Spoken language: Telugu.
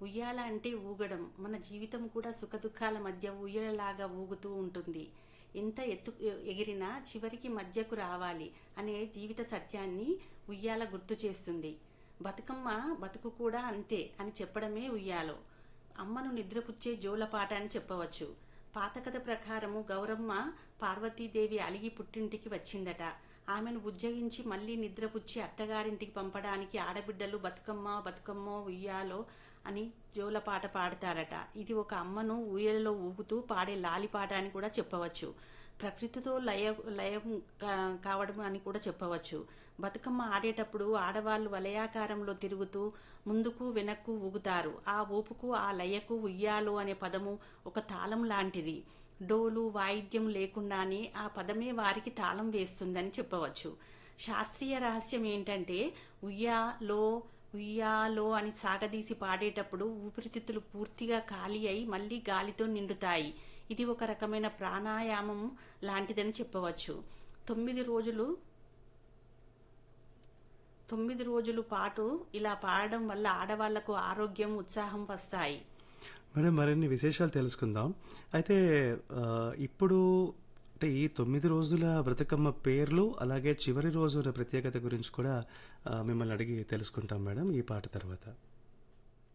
ఉయ్యాల అంటే ఊగడం మన జీవితం కూడా సుఖదుఖాల మధ్య ఊయలలాగా ఊగుతూ ఉంటుంది ఎంత ఎత్తు ఎగిరినా చివరికి మధ్యకు రావాలి అనే జీవిత సత్యాన్ని ఉయ్యాల గుర్తు చేస్తుంది బతుకమ్మ బతుకు కూడా అంతే అని చెప్పడమే ఉయ్యాలో అమ్మను నిద్రపుచ్చే జోలపాట అని చెప్పవచ్చు పాత కథ ప్రకారము గౌరమ్మ పార్వతీదేవి అలిగి పుట్టింటికి వచ్చిందట ఆమెను బుజ్జగించి మళ్ళీ నిద్రపుచ్చి అత్తగారింటికి పంపడానికి ఆడబిడ్డలు బతుకమ్మ బతుకమ్మ ఉయ్యాలో అని జోలపాట పాడతారట ఇది ఒక అమ్మను ఊయలలో ఊగుతూ పాడే లాలిపాట అని కూడా చెప్పవచ్చు ప్రకృతితో లయ లయం కా- కావడం అని కూడా చెప్పవచ్చు బతుకమ్మ ఆడేటప్పుడు ఆడవాళ్ళు వలయాకారంలో తిరుగుతూ ముందుకు వెనక్కు ఊగుతారు ఆ ఊపుకు ఆ లయకు ఉయ్యాలో అనే పదము ఒక తాళం లాంటిది డోలు వాయిద్యం లేకుండానే ఆ పదమే వారికి తాళం వేస్తుందని చెప్పవచ్చు శాస్త్రీయ రహస్యం ఏంటంటే ఉయ్యాలో ఉయ్యాలో అని సాగదీసి పాడేటప్పుడు ఊపిరితిత్తులు పూర్తిగా ఖాళీ అయి మళ్ళీ గాలితో నిండుతాయి ఇది ఒక రకమైన ప్రాణాయామం లాంటిదని చెప్పవచ్చు తొమ్మిది రోజులు తొమ్మిది రోజుల పాటు ఇలా పాడడం వల్ల ఆడవాళ్లకు ఆరోగ్యం ఉత్సాహం వస్తాయి మేడం మరిన్ని విశేషాలు తెలుసుకుందాం అయితే ఆ, ఇప్పుడు అంటే ఈ తొమ్మిది రోజుల బ్రతుకమ్మ పేర్లు అలాగే చివరి రోజుల ప్రత్యేకత గురించి కూడా ఆ, మిమ్మల్ని అడిగి తెలుసుకుంటాం మేడం ఈ పాట తర్వాత